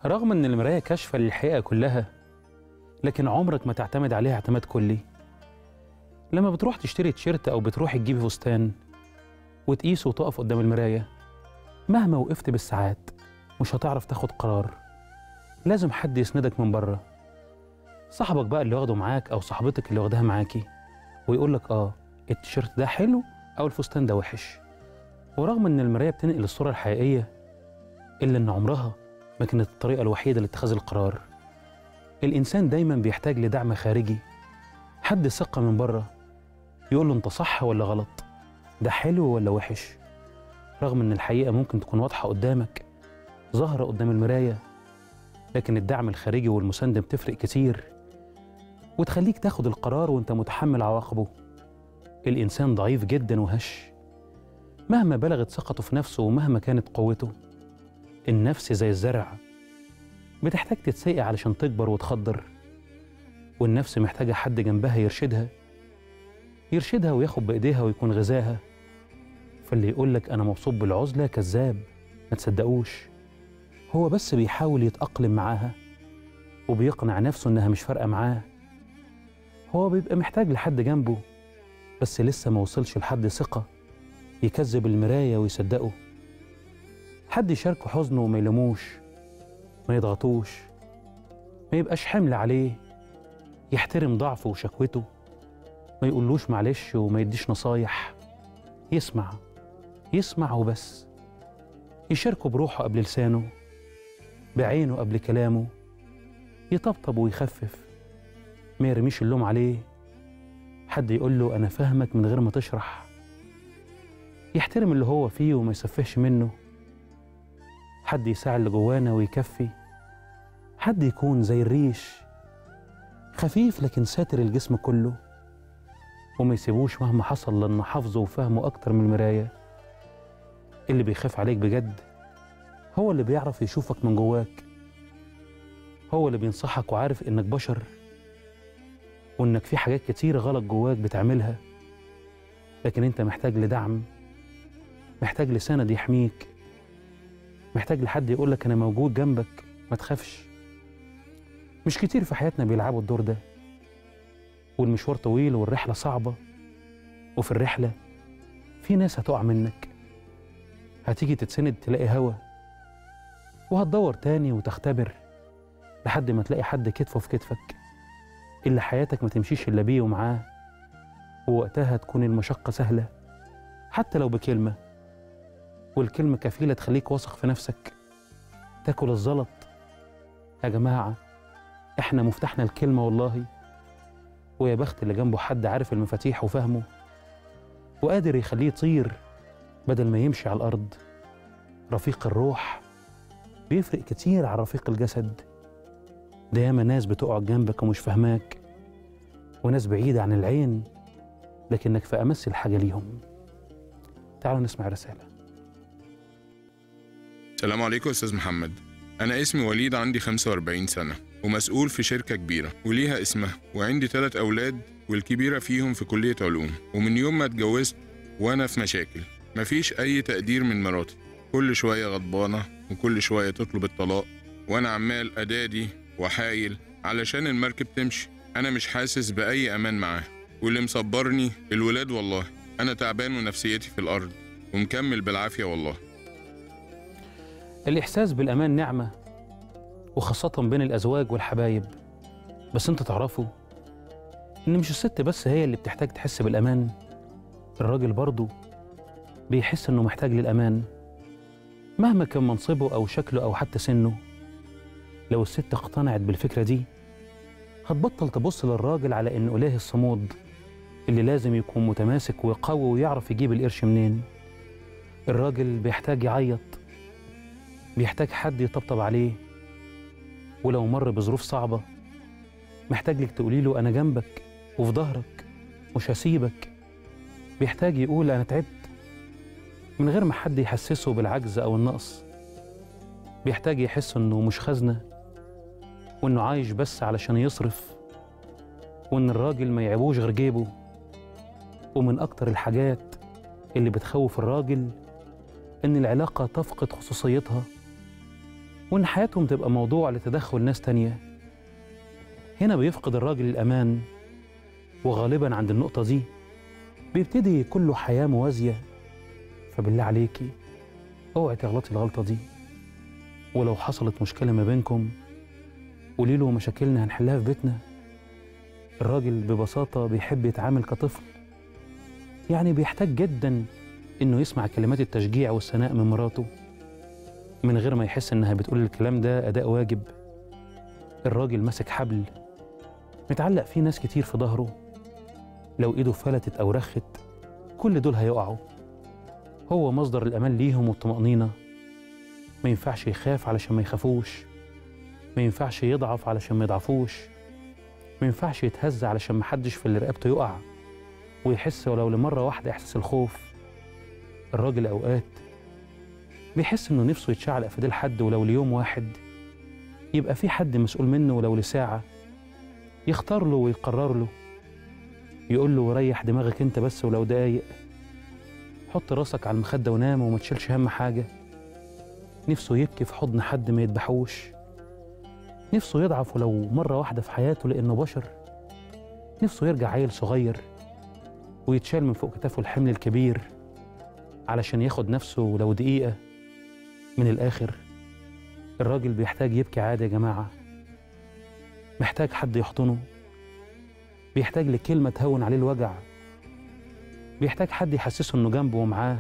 رغم ان المرايه كاشفه للحقيقه كلها لكن عمرك ما تعتمد عليها اعتماد كلي لما بتروح تشتري تيشيرت او بتروح تجيب فستان وتقيس وتقف قدام المرايه مهما وقفت بالساعات مش هتعرف تاخد قرار لازم حد يسندك من بره صاحبك بقى اللي واخده معاك او صاحبتك اللي واخداها معاكي ويقول لك اه التيشيرت ده حلو او الفستان ده وحش ورغم ان المرايه بتنقل الصوره الحقيقيه الا ان عمرها ما كانت الطريقه الوحيده لاتخاذ القرار الانسان دايما بيحتاج لدعم خارجي حد ثقه من بره يقول له انت صح ولا غلط ده حلو ولا وحش رغم ان الحقيقه ممكن تكون واضحه قدامك ظاهره قدام المرايه لكن الدعم الخارجي والمسانده بتفرق كتير وتخليك تاخد القرار وانت متحمل عواقبه الانسان ضعيف جدا وهش مهما بلغت ثقته في نفسه ومهما كانت قوته النفس زي الزرع بتحتاج تتسقي علشان تكبر وتخضر والنفس محتاجة حد جنبها يرشدها يرشدها وياخد بإيديها ويكون غذاها فاللي يقولك أنا مبسوط بالعزلة كذاب ما تصدقوش هو بس بيحاول يتأقلم معاها وبيقنع نفسه إنها مش فارقة معاه هو بيبقى محتاج لحد جنبه بس لسه ما وصلش لحد ثقة يكذب المراية ويصدقه حد يشاركه حزنه وما يلوموش ما يضغطوش ما يبقاش حمل عليه يحترم ضعفه وشكوته ما يقولوش معلش وما يديش نصايح يسمع يسمع وبس يشاركه بروحه قبل لسانه بعينه قبل كلامه يطبطب ويخفف ما يرميش اللوم عليه حد يقول له أنا فاهمك من غير ما تشرح يحترم اللي هو فيه وما يسفهش منه حد يساعد اللي جوانا ويكفي حد يكون زي الريش خفيف لكن ساتر الجسم كله وما يسيبوش مهما حصل لأن حافظه وفهمه أكتر من المراية اللي بيخاف عليك بجد هو اللي بيعرف يشوفك من جواك هو اللي بينصحك وعارف إنك بشر وإنك في حاجات كتير غلط جواك بتعملها لكن أنت محتاج لدعم محتاج لسند يحميك محتاج لحد يقولك أنا موجود جنبك ما تخافش مش كتير في حياتنا بيلعبوا الدور ده والمشوار طويل والرحلة صعبة وفي الرحلة في ناس هتقع منك هتيجي تتسند تلاقي هوا وهتدور تاني وتختبر لحد ما تلاقي حد كتفه في كتفك اللي حياتك ما تمشيش إلا بيه ومعاه ووقتها تكون المشقة سهلة حتى لو بكلمة والكلمة كفيلة تخليك واثق في نفسك تاكل الزلط يا جماعة احنا مفتاحنا الكلمة والله ويا بخت اللي جنبه حد عارف المفاتيح وفهمه وقادر يخليه يطير بدل ما يمشي على الأرض رفيق الروح بيفرق كتير عن رفيق الجسد ده ياما ناس بتقعد جنبك ومش فاهماك وناس بعيدة عن العين لكنك في أمس الحاجة ليهم تعالوا نسمع رسالة السلام عليكم أستاذ محمد أنا اسمي وليد عندي 45 سنة ومسؤول في شركة كبيرة وليها اسمها وعندي ثلاث أولاد والكبيرة فيهم في كلية علوم ومن يوم ما اتجوزت وأنا في مشاكل مفيش أي تقدير من مراتي كل شوية غضبانة وكل شوية تطلب الطلاق وأنا عمال أدادي وحايل علشان المركب تمشي أنا مش حاسس بأي أمان معاها واللي مصبرني الولاد والله أنا تعبان ونفسيتي في الأرض ومكمل بالعافية والله الإحساس بالأمان نعمة وخاصة بين الأزواج والحبايب بس أنت تعرفوا إن مش الست بس هي اللي بتحتاج تحس بالأمان الراجل برضه بيحس إنه محتاج للأمان مهما كان منصبه أو شكله أو حتى سنه لو الست اقتنعت بالفكرة دي هتبطل تبص للراجل على إنه إله الصمود اللي لازم يكون متماسك وقوي ويعرف يجيب القرش منين الراجل بيحتاج يعيط بيحتاج حد يطبطب عليه ولو مر بظروف صعبة محتاج لك تقولي له أنا جنبك وفي ظهرك مش هسيبك بيحتاج يقول أنا تعبت من غير ما حد يحسسه بالعجز أو النقص بيحتاج يحس إنه مش خزنة وإنه عايش بس علشان يصرف وإن الراجل ما يعيبوش غير جيبه ومن أكتر الحاجات اللي بتخوف الراجل إن العلاقة تفقد خصوصيتها وإن حياتهم تبقى موضوع لتدخل ناس تانية هنا بيفقد الراجل الأمان وغالبا عند النقطة دي بيبتدي كله حياة موازية فبالله عليكي اوعي تغلطي الغلطة دي ولو حصلت مشكلة ما بينكم قولي له مشاكلنا هنحلها في بيتنا الراجل ببساطة بيحب يتعامل كطفل يعني بيحتاج جدا إنه يسمع كلمات التشجيع والثناء من مراته من غير ما يحس إنها بتقول الكلام ده أداء واجب الراجل ماسك حبل متعلق فيه ناس كتير في ظهره لو إيده فلتت أو رخت كل دول هيقعوا هو مصدر الأمان ليهم والطمأنينة ما ينفعش يخاف علشان ما يخافوش ما ينفعش يضعف علشان ما يضعفوش ما ينفعش يتهز علشان محدش في اللي رقبته يقع ويحس ولو لمرة واحدة إحساس الخوف الراجل أوقات بيحس إنه نفسه يتشعلق في ديل حد ولو ليوم واحد يبقى في حد مسؤول منه ولو لساعة يختار له ويقرر له يقول له ريح دماغك انت بس ولو دقايق حط راسك على المخدة ونام وما تشيلش هم حاجة نفسه يبكي في حضن حد ما يذبحوش نفسه يضعف ولو مرة واحدة في حياته لأنه بشر نفسه يرجع عيل صغير ويتشال من فوق كتافه الحمل الكبير علشان ياخد نفسه ولو دقيقة من الآخر الراجل بيحتاج يبكي عادي يا جماعة محتاج حد يحضنه بيحتاج لكلمة تهون عليه الوجع بيحتاج حد يحسسه إنه جنبه ومعاه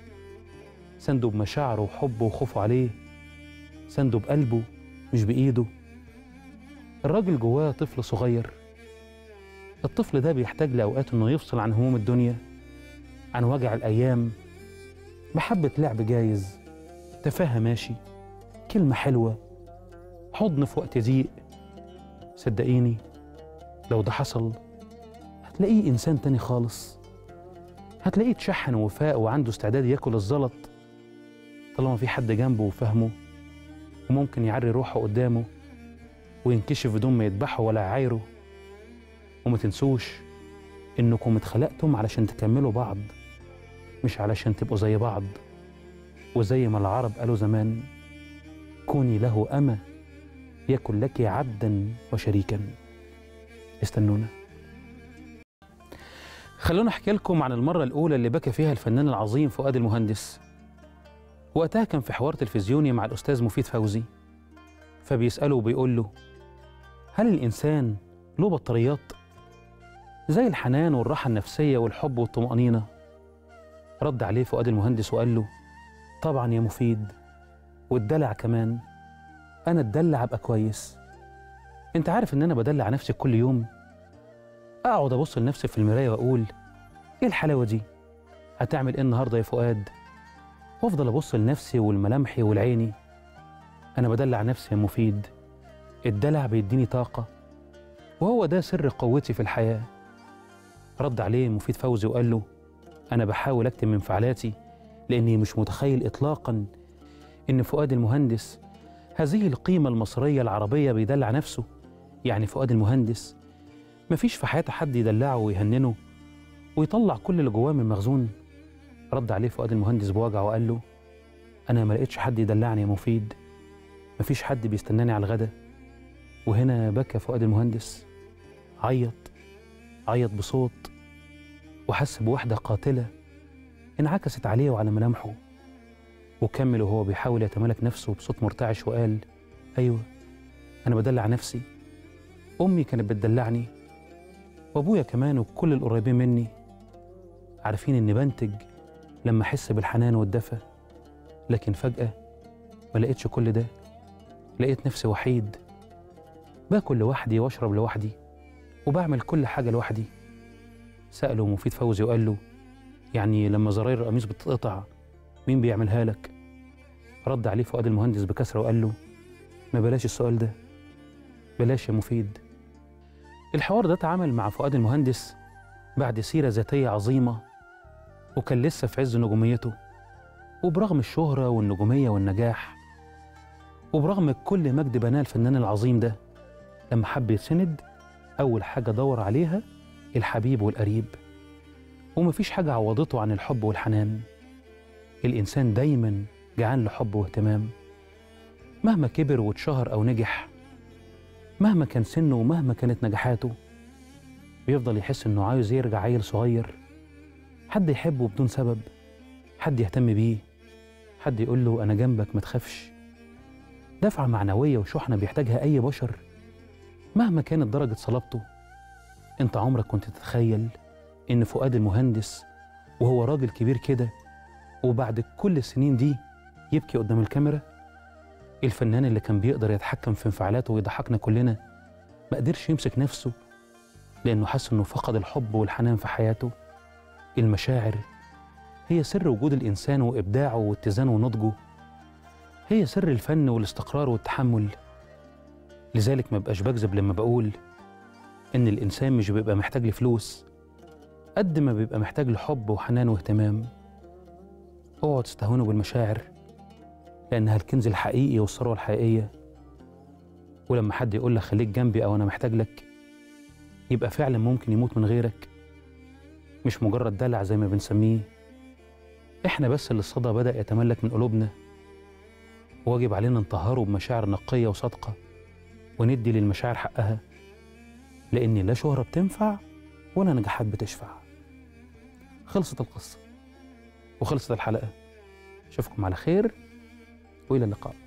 سنده بمشاعره وحبه وخوفه عليه سنده بقلبه مش بإيده الراجل جواه طفل صغير الطفل ده بيحتاج لأوقات إنه يفصل عن هموم الدنيا عن وجع الأيام محبة لعب جايز تفاهة ماشي كلمة حلوة حضن في وقت ضيق صدقيني لو ده حصل هتلاقيه إنسان تاني خالص هتلاقيه اتشحن وفاء وعنده استعداد ياكل الزلط طالما في حد جنبه وفهمه وممكن يعري روحه قدامه وينكشف بدون ما يذبحه ولا يعايره وما تنسوش انكم اتخلقتم علشان تكملوا بعض مش علشان تبقوا زي بعض وزي ما العرب قالوا زمان كوني له أمة يكن لك عبدا وشريكا استنونا خلونا احكي لكم عن المرة الأولى اللي بكى فيها الفنان العظيم فؤاد المهندس وقتها كان في حوار تلفزيوني مع الأستاذ مفيد فوزي فبيسأله وبيقول له هل الإنسان له بطاريات زي الحنان والراحة النفسية والحب والطمأنينة رد عليه فؤاد المهندس وقال له طبعا يا مفيد والدلع كمان أنا اتدلع أبقى كويس أنت عارف إن أنا بدلع نفسي كل يوم أقعد أبص لنفسي في المراية وأقول إيه الحلاوة دي هتعمل إيه النهاردة يا فؤاد وأفضل أبص لنفسي والملامحي والعيني أنا بدلع نفسي يا مفيد الدلع بيديني طاقة وهو ده سر قوتي في الحياة رد عليه مفيد فوزي وقال له أنا بحاول أكتم من انفعالاتي لأني مش متخيل إطلاقا إن فؤاد المهندس هذه القيمة المصرية العربية بيدلع نفسه يعني فؤاد المهندس مفيش في حياته حد يدلعه ويهننه ويطلع كل اللي جواه من المخزون رد عليه فؤاد المهندس بوجع وقال له أنا ما لقيتش حد يدلعني يا مفيد مفيش حد بيستناني على الغدا وهنا بكى فؤاد المهندس عيط عيط بصوت وحس بوحدة قاتلة انعكست عليه وعلى ملامحه وكمل وهو بيحاول يتمالك نفسه بصوت مرتعش وقال أيوة أنا بدلع نفسي أمي كانت بتدلعني وأبويا كمان وكل القريبين مني عارفين إني بنتج لما أحس بالحنان والدفى لكن فجأة ما لقيتش كل ده لقيت نفسي وحيد باكل لوحدي واشرب لوحدي وبعمل كل حاجة لوحدي سأله مفيد فوزي وقال له يعني لما زراير القميص بتتقطع مين بيعملها لك؟ رد عليه فؤاد المهندس بكسرة وقال له ما بلاش السؤال ده بلاش يا مفيد الحوار ده اتعمل مع فؤاد المهندس بعد سيرة ذاتية عظيمة وكان لسه في عز نجوميته وبرغم الشهرة والنجومية والنجاح وبرغم كل مجد بناه الفنان العظيم ده لما حب يتسند أول حاجة دور عليها الحبيب والقريب ومفيش حاجة عوضته عن الحب والحنان الإنسان دايما جعان لحب واهتمام مهما كبر واتشهر أو نجح مهما كان سنه ومهما كانت نجاحاته بيفضل يحس إنه عايز يرجع عيل صغير حد يحبه بدون سبب حد يهتم بيه حد يقول له أنا جنبك ما تخافش دفعة معنوية وشحنة بيحتاجها أي بشر مهما كانت درجة صلابته أنت عمرك كنت تتخيل إن فؤاد المهندس وهو راجل كبير كده وبعد كل السنين دي يبكي قدام الكاميرا الفنان اللي كان بيقدر يتحكم في انفعالاته ويضحكنا كلنا ما قدرش يمسك نفسه لأنه حس إنه فقد الحب والحنان في حياته المشاعر هي سر وجود الإنسان وإبداعه واتزانه ونضجه هي سر الفن والاستقرار والتحمل لذلك ما بقاش بكذب لما بقول إن الإنسان مش بيبقى محتاج لفلوس قد ما بيبقى محتاج لحب وحنان واهتمام اوعوا تستهونوا بالمشاعر لأنها الكنز الحقيقي والثروة الحقيقية ولما حد يقول لك خليك جنبي أو أنا محتاج لك يبقى فعلا ممكن يموت من غيرك مش مجرد دلع زي ما بنسميه احنا بس اللي الصدى بدأ يتملك من قلوبنا واجب علينا نطهره بمشاعر نقية وصادقة وندي للمشاعر حقها لأن لا شهرة بتنفع ولا نجاحات بتشفع خلصت القصة وخلصت الحلقة أشوفكم على خير وإلى اللقاء